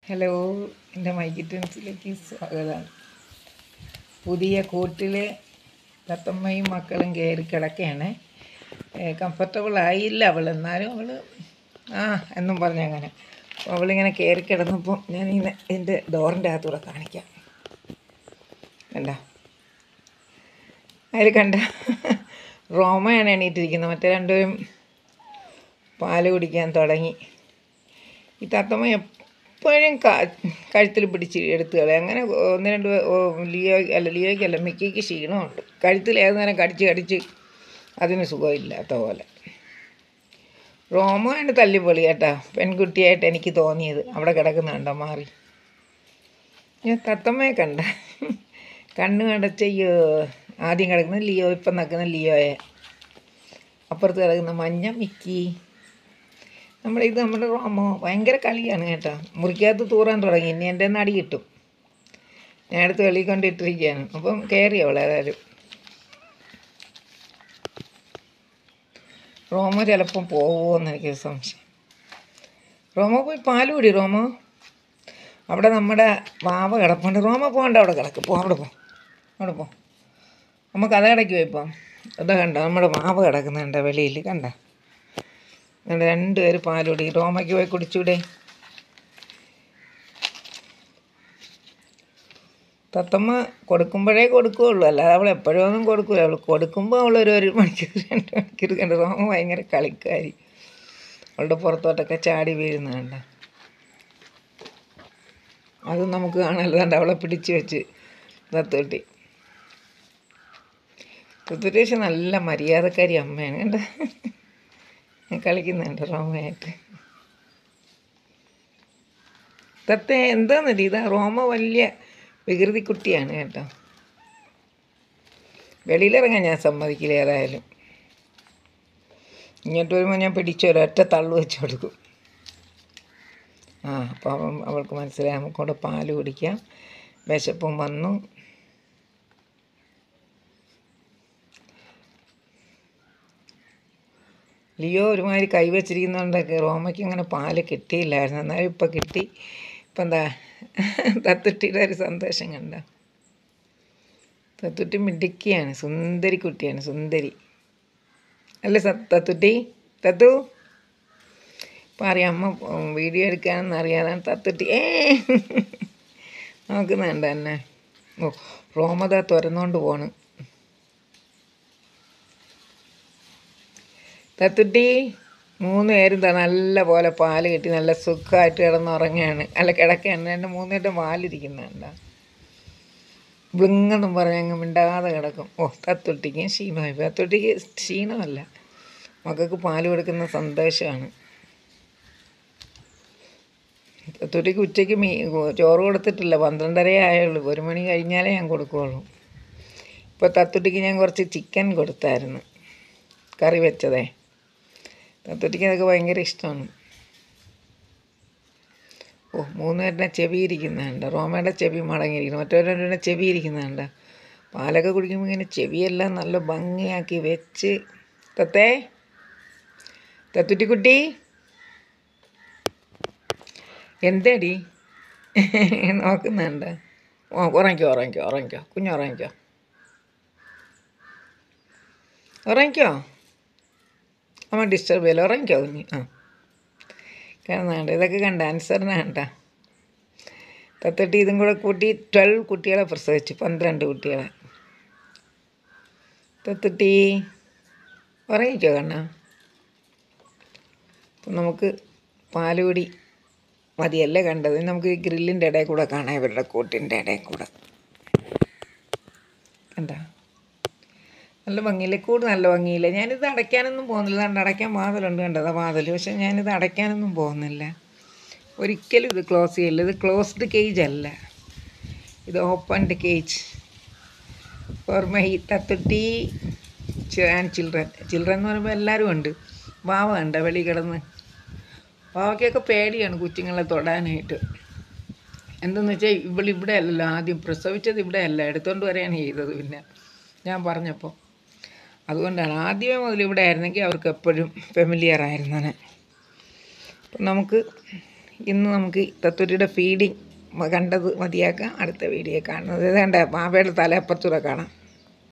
Hello എൻ്റെ മൈക്കിറ്റൻസിലേക്ക് സ്വാഗതം പുതിയ കൂട്ടിൽ തത്തമ്മയും മക്കളും കയറി കിടക്കുകയാണ് കംഫർട്ടബിൾ ആയില്ല അവൾ എന്നാലും അവൾ ആ എന്നും പറഞ്ഞ അങ്ങനെ അപ്പോൾ അവളിങ്ങനെ കയറി കിടന്നപ്പോൾ ഞാൻ ഇങ്ങനെ എൻ്റെ ഡോറിൻ്റെ അകത്തൂടെ കാണിക്കാം കണ്ട അതിൽ കണ്ട റോമയാണ് എണീറ്റിരിക്കുന്നത് മറ്റേ രണ്ടുപേരും പാല് കുടിക്കാൻ തുടങ്ങി ഈ തത്തമ്മ എപ്പോഴും കഴുത്തിൽ പിടിച്ച് എടുത്ത് കളയും അങ്ങനെ ഒന്ന് രണ്ട് പേ- ഓ, ലിയോ അല്ല ലിയോയ്ക്കല്ല മിക്കിക്ക് ക്ഷീണമുണ്ട് കഴുത്തിൽ ഏത് നേരം കടിച്ച് കടിച്ച് അതിന് സുഖമില്ലാത്ത പോലെ റോമോയാണ് തല്ലിപ്പൊളി കേട്ടാ പെൺകുട്ടിയായിട്ട് എനിക്ക് തോന്നിയത് അവിടെ കിടക്കുന്നുണ്ടോ മാറി ഞാൻ തത്തമ്മയെ കണ്ട കണ്ണ് കടച്ചയ്യോ ആദ്യം കിടക്കുന്ന ലിയോ ഇപ്പം നിൽക്കുന്ന ലിയോയെ അപ്പുറത്ത് കിടക്കുന്ന മഞ്ഞ മിക്കി നമ്മുടെ ഇത് നമ്മുടെ റോമോ ഭയങ്കര കളിയാണ് കേട്ടോ മുറിക്കകത്ത് തൂറാൻ തുടങ്ങി ഇനി എൻ്റെ നടി കിട്ടും ഞാൻ അടുത്ത് വെളിയിൽ കൊണ്ടിട്ടിരിക്കുകയാണ് അപ്പം കയറി അവൾ ഏതായാലും റോമോ ചിലപ്പം പോവുമോന്ന് എനിക്ക് സംശയം റോമോ പോയി പാല് കുടി റോമോ അവിടെ നമ്മുടെ വാവ കിടപ്പുണ്ട് റോമോ പോകണ്ട അവിടെ കിടക്ക് പോ അവിടെ പോ അവിടെ പോ അമ്മ കഥ കിടക്കുമോ ഇപ്പം അതാ കണ്ട നമ്മുടെ വാവ കിടക്കുന്നുണ്ട് വെളിയിൽ കണ്ട ഞങ്ങൾ രണ്ടുപേര് പാൽ കുടി റോമയ്ക്ക് പോയി കുടിച്ചൂടെ തത്തമ്മ കൊടുക്കുമ്പോഴേ കൊടുക്കുകയുള്ളൂ അല്ലാതെ അവൾ എപ്പോഴും ഒന്നും കൊടുക്കില്ല അവൾ കൊടുക്കുമ്പോൾ അവൾ ഒരു ഒരു മണിക്കൂർ രണ്ട് മണിക്കൂർ കണ്ട് റോമ ഭയങ്കര കളിക്കാരി അവളുടെ പുറത്തോട്ടൊക്കെ ചാടി വീഴുന്നുണ്ട് അതും നമുക്ക് കാണാൻ അവളെ പിടിച്ച് വെച്ച് തത്തോട്ടി തുത്തുരേശ് നല്ല മര്യാദക്കാരി അമ്മയാണ് കണ്ട കളിക്കുന്നുണ്ട് റോമയായിട്ട് തത്തെ എന്താണെന്നല്ല ഇതാ റോമ വലിയ വികൃതി കുട്ടിയാണ് കേട്ടോ വെളിയിലിറങ്ങാൻ ഞാൻ സമ്മതിക്കില്ല ഏതായാലും ഇങ്ങോട്ട് വരുമ്പോൾ ഞാൻ പിടിച്ചു ഒരൊറ്റ തള്ളു വെച്ച് കൊടുക്കും ആ അപ്പോൾ അവൻ അവൾക്ക് മനസ്സിലായി നമുക്കൂടെ പാല് കുടിക്കാം വിശപ്പും വന്നു ലിയോ ഒരുമാതിരി കൈവച്ചിരിക്കുന്നതുകൊണ്ടൊക്കെ റോമയ്ക്ക് ഇങ്ങനെ പാല് കിട്ടിയില്ലായിരുന്നു എന്നാലും ഇപ്പം കിട്ടി ഇപ്പം എന്താ തത്തുട്ടിയുടെ ഒരു സന്തോഷം കണ്ട തത്തുട്ടി മിടുക്കിയാണ് സുന്ദരി കുട്ടിയാണ് സുന്ദരി അല്ലേ സ തത്തുട്ടി തത്തു ഇപ്പം അറിയാം അമ്മ ഉം, വീഡിയോ എടുക്കാനെന്ന് അറിയാതാണ് തത്തുട്ടി ഏ നോക്കുന്നുണ്ട് എന്നെ ഓ റോമത തുറന്നുകൊണ്ട് പോണ് തത്തുട്ടി മൂന്ന് പേരും ദാ നല്ല പോലെ പാല് കിട്ടി നല്ല സുഖമായിട്ട് കിടന്നുറങ്ങുകയാണ് അല്ല കിടക്കുകയാണ് രണ്ട് മൂന്ന് പേരുടെ പാലിരിക്കുന്നുണ്ട് ബ്ലിങ്ങെന്നും പറഞ്ഞ് അങ്ങ് മിണ്ടാതെ കിടക്കും ഓ തത്തുട്ടിക്ക് ക്ഷീണമായി പോയി. തത്തുട്ടിക്ക് ക്ഷീണമല്ല മക്കൾക്ക് പാല് കൊടുക്കുന്ന സന്തോഷമാണ് തത്തുട്ടിക്ക് ഉച്ചയ്ക്ക് മീ ചോറ് കൊടുത്തിട്ടില്ല പന്ത്രണ്ടരേ ആയുള്ളൂ ഒരു മണി കഴിഞ്ഞാലേ ഞാൻ കൊടുക്കുകയുള്ളൂ ഇപ്പോൾ തത്തുട്ടിക്ക് ഞാൻ കുറച്ച് ചിക്കൻ കൊടുത്തായിരുന്നു കറി വെച്ചതേ തത്തുട്ടിക്ക് അതൊക്കെ ഭയങ്കര ഇഷ്ടമാണ് ഓ മൂന്ന് പേരുടെ ചെവി ഇരിക്കുന്നുണ്ട് റോമയുടെ ചെവി മടങ്ങിയിരിക്കുന്നു മറ്റവരുടെ ചെവി ഇരിക്കുന്നുണ്ട് പാലൊക്കെ കുടിക്കുമ്പോൾ ഇങ്ങനെ ചെവിയെല്ലാം നല്ല ഭംഗിയാക്കി വെച്ച് തത്തേ തത്തുട്ടിക്കുട്ടി എന്തേടി നോക്കുന്നുണ്ട് ഓ ഉറങ്ങിക്കോ ഉറങ്ങിക്കോ ഉറങ്ങിക്കോ കുഞ്ഞുറങ്ങിക്കോ ഉറങ്ങിക്കോ അമ്മ ഡിസ്റ്റർബ് ചെയ്യല്ലോ ഉറങ്ങിക്കോ കുഞ്ഞ് ആ കാണുന്നുണ്ട് ഇതൊക്കെ കണ്ട ആൻസറിന് കണ്ട തത്തട്ടി ഇതും കൂടെ കൂട്ടി ട്വൽവ് കുട്ടികളെ പ്രസവിച്ചു പന്ത്രണ്ട് കുട്ടികളെ തത്തട്ടി ഉറങ്ങിക്കോ കണ്ണ അപ്പം നമുക്ക് പാലുകൂടി മതിയല്ലേ കണ്ടത് ഇനി നമുക്ക് ഈ ഗ്രില്ലിൻ്റെ ഇടയിൽ കൂടെ കാണാം ഇവരുടെ കൂട്ടിൻ്റെ ഇടയിൽ കൂടെ കണ്ട നല്ല ഭംഗിയില്ലേ കൂട് നല്ല ഭംഗിയില്ല ഞാനിത് അടയ്ക്കാനൊന്നും പോകുന്നില്ല അതുകൊണ്ട് അടയ്ക്കാൻ വാതിലുണ്ട് കണ്ടതാ വാതിൽ പക്ഷെ ഞാനിത് അടയ്ക്കാനൊന്നും പോകുന്നില്ല ഒരിക്കലും ഇത് ക്ലോസ് ചെയ്യില്ല ഇത് ക്ലോസ്ഡ് കേജ് അല്ല ഇത് ഓപ്പൺഡ് കേജ് ഫോർ മൈ തത്തുട്ടി ആൻഡ് ചിൽഡ്രൻ ചിൽഡ്രൻ എന്ന് പറയുമ്പോൾ എല്ലാവരും ഉണ്ട് വാവ ഉണ്ട് വെളി കിടന്ന് വാവയ്ക്കൊക്കെ പേടിയാണ് കുച്ചുങ്ങളെ തൊടാനായിട്ട് എന്തെന്ന് വെച്ചാൽ ഇവൾ ഇവിടെ അല്ലല്ലോ ആദ്യം പ്രസവിച്ചത് ഇവിടെ അല്ല എടുത്തോണ്ട് വരെയാണ് ചെയ്തത് പിന്നെ ഞാൻ പറഞ്ഞപ്പോൾ അതുകൊണ്ടാണ് ആദ്യമേ മുതൽ ഇവിടെ ആയിരുന്നെങ്കിൽ അവർക്ക് എപ്പോഴും ഫെമിലിയർ ആയിരുന്നേ അപ്പം നമുക്ക് ഇന്ന് നമുക്ക് തത്തൂരിയുടെ ഫീഡിങ് കണ്ടത് മതിയാക്കാം അടുത്ത വീഡിയോ കാണുന്നത് ഇതേണ്ട മാവയുടെ തലയപ്പുറത്തൂടെ കാണാം